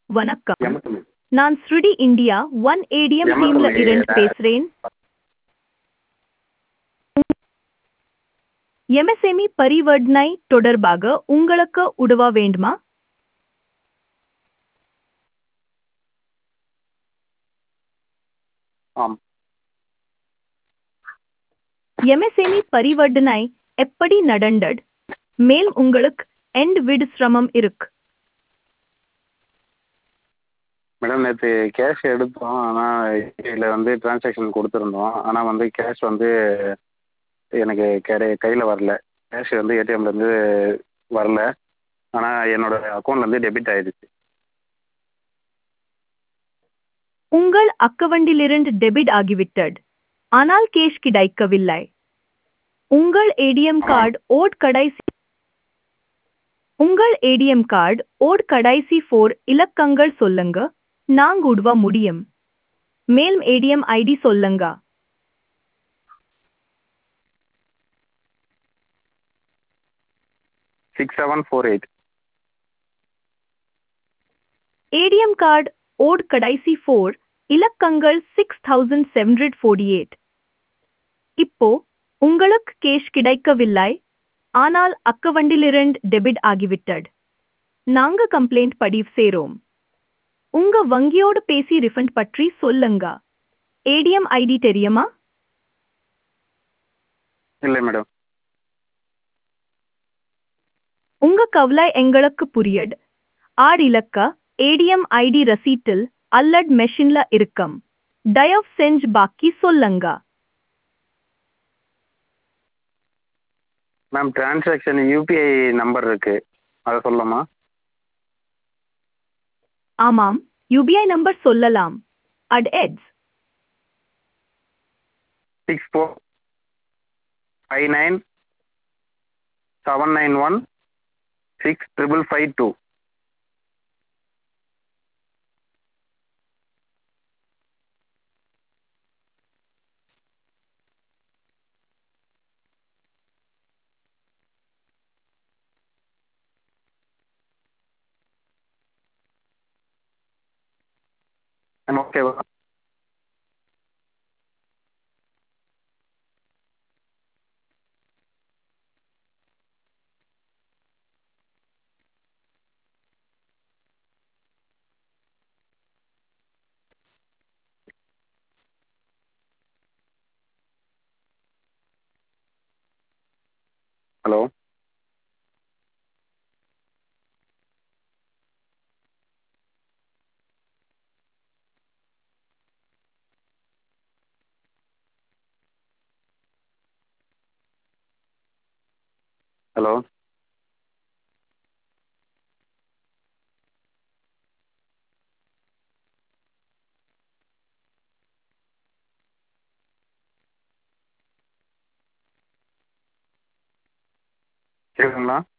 வணக்கம் எமர்த்தமே நான் ஸ்ருடி இந்தியா ஒன் ஏடிஎம் டீம்ல எமர்த்தமே இருந்து பேசுறேன் எம்எஸ்எம்இ பரிவர்த்தனை தொடர்பாக உங்களுக்கு உதவ வேண்டுமா ஆம் எம்எஸ்எம்இ பரிவர்த்தனை எப்படி நடந்தது மேல் உங்களுக்கு எண்ட் விடு சிரமம் இருக்கு மேடம் நேற்று கேஷ் எடுத்தோம் ஆனால் இதில் வந்து டிரான்சாக்ஷன் கொடுத்துருந்தோம் ஆனால் வந்து கேஷ் வந்து எனக்கு கிடை கையில் வரல கேஷ் வந்து ஏடிஎம்லேருந்து வரல ஆனால் என்னோடய அக்கௌண்ட்லேருந்து டெபிட் ஆயிடுச்சு உங்கள் அக்கவுண்டிலிருந்து டெபிட் ஆகிவிட்டது ஆனால் கேஷ் கிடைக்கவில்லை உங்கள் ஏடிஎம் கார்டு ஓட் கடைசி உங்கள் ஏடிஎம் கார்டு ஓட் கடைசி ஃபோர் இலக்கங்கள் சொல்லுங்க நாங்க உதவ முடியும் மேலும் ஏடிஎம் ஐடி சொல்லுங்க six seven four eight ATM card ஓட் கடைசி ஃபோர் இலக்கங்கள் six thousand seven hundred forty eight இப்போ உங்களுக்கு கேஷ் கிடைக்கவில்லை ஆனால் அக்கவுண்டிலிருந்து டெபிட் ஆகிவிட்டது நாங்க கம்ப்ளைண்ட் பதிவு செய்றோம் உங்க வங்கியோடு பேசி ரிஃபண்ட் பற்றி சொல்லுங்க ஏடிஎம் ஐடி தெரியுமா இல்லை மேடம் உங்க கவலை எங்களுக்கு புரியுது ஆறு இலக்க ஏடிஎம் ஐடி ரசீட்டில் அல்லட் மெஷின்ல இருக்கும் தயவு செஞ்சு பாக்கி சொல்லுங்க மேம் டிரான்சாக்ஷன் யூபிஐ நம்பர் இருக்குது அதை சொல்லலாமா ஆமாம் யூபிஐ நம்பர் சொல்லலாம் அட் எட்ஸ் six four five nine seven nine one six triple five two ma'am ஓகேவா ஹலோ ஹலோ கேட்குங்களா